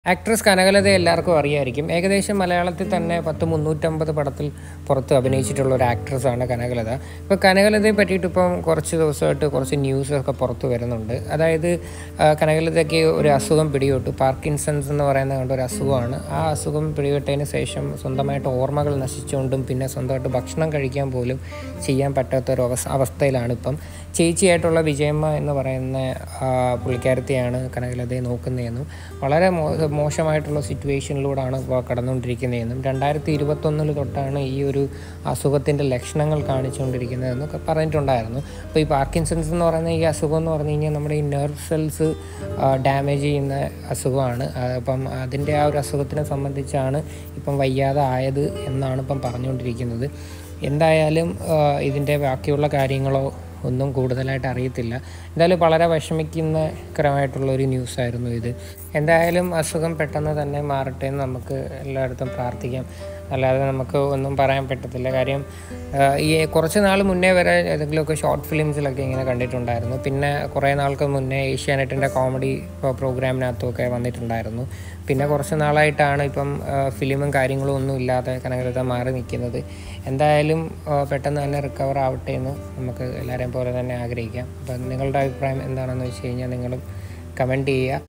actress Kanakalatha എല്ലാവർക്കും അറിയായിരിക്കും ഏകദേശം മലയാളത്തിൽ തന്നെ പത്ത് മുന്നൂറ്റമ്പത് പടത്തിൽ പുറത്ത് അഭിനയിച്ചിട്ടുള്ള ഒരു ആക്ട്രസ്സാണ് കനകലത ഇപ്പോൾ കനകലതയെ പറ്റിയിട്ട് ഇപ്പം കുറച്ച് ദിവസമായിട്ട് കുറച്ച് ന്യൂസൊക്കെ പുറത്ത് വരുന്നുണ്ട് അതായത് ആ, കനകലതയ്ക്ക് ഒരു അസുഖം പിടിപെട്ടു പാർക്കിൻസൺസ് എന്ന് പറയുന്ന കണ്ട ഒരു അസുഖമാണ് ആ അസുഖം പിടിപെട്ടതിന് ശേഷം സ്വന്തമായിട്ട് ഓർമ്മകൾ നശിച്ചുകൊണ്ടും പിന്നെ സ്വന്തമായിട്ട് ഭക്ഷണം കഴിക്കാൻ പോലും ചെയ്യാൻ പറ്റാത്ത ഒരു അവസ്ഥ അവസ്ഥയിലാണ് ഇപ്പം ചേച്ചിയായിട്ടുള്ള വിജയമ്മ എന്ന് പറയുന്ന ആ, പുള്ളിക്കാരത്തെയാണ് കനകലതയെ നോക്കുന്നതെന്നും വളരെ മോ മോശമായിട്ടുള്ള സിറ്റുവേഷനിലൂടെയാണ് ഇപ്പോൾ കടന്നുകൊണ്ടിരിക്കുന്നതെന്നും രണ്ടായിരത്തി ഇരുപത്തൊന്നിൽ തൊട്ടാണ് ഈ ഒരു അസുഖത്തിൻ്റെ ലക്ഷണങ്ങൾ കാണിച്ചുകൊണ്ടിരിക്കുന്നതെന്നൊക്കെ പറഞ്ഞിട്ടുണ്ടായിരുന്നു അപ്പോൾ ഈ പാർക്കിൻസൺസ് എന്ന് പറയുന്ന ഈ അസുഖം എന്ന് പറഞ്ഞു കഴിഞ്ഞാൽ നമ്മുടെ ഈ നെർവ് സെൽസ് ഡാമേജ് ചെയ്യുന്ന അസുഖമാണ് ആ, അപ്പം അതിൻ്റെ ആ ഒരു അസുഖത്തിനെ സംബന്ധിച്ചാണ് ഇപ്പം വയ്യാതെ ആയത് എന്നാണ് ഇപ്പം പറഞ്ഞുകൊണ്ടിരിക്കുന്നത് എന്തായാലും ആ, ഇതിൻ്റെ ബാക്കിയുള്ള കാര്യങ്ങളോ ഒന്നും കൂടുതലായിട്ട് അറിയത്തില്ല എന്തായാലും വളരെ വിഷമിക്കുന്നകരമായിട്ടുള്ള ഒരു ന്യൂസായിരുന്നു ഇത് എന്തായാലും അസുഖം പെട്ടെന്ന് തന്നെ മാറട്ടെ എന്ന് നമുക്ക് എല്ലായിടത്തും പ്രാർത്ഥിക്കാം അല്ലാതെ നമുക്ക് ഒന്നും പറയാൻ പറ്റത്തില്ല കാര്യം ആ, ഈ കുറച്ച് നാൾ മുന്നേ വരെ ഏതെങ്കിലുമൊക്കെ ഷോർട്ട് ഫിലിംസിലൊക്കെ ഇങ്ങനെ കണ്ടിട്ടുണ്ടായിരുന്നു പിന്നെ കുറേ നാൾക്ക് മുന്നേ ഏഷ്യാനെറ്റിൻ്റെ കോമഡി പ്രോഗ്രാമിനകത്തുമൊക്കെ വന്നിട്ടുണ്ടായിരുന്നു പിന്നെ കുറച്ച് നാളായിട്ടാണ് ഇപ്പം ആ, ഫിലിമും കാര്യങ്ങളും ഒന്നും ഇല്ലാതെ കനകലത മാറി നിൽക്കുന്നത് എന്തായാലും ആ, പെട്ടെന്ന് തന്നെ റിക്കവർ ആവട്ടെ എന്ന് നമുക്ക് എല്ലാവരെയും പോലെ തന്നെ ആഗ്രഹിക്കാം അപ്പം നിങ്ങളുടെ അഭിപ്രായം എന്താണെന്ന് വെച്ച് കഴിഞ്ഞാൽ നിങ്ങളും കമൻറ്റ് ചെയ്യുക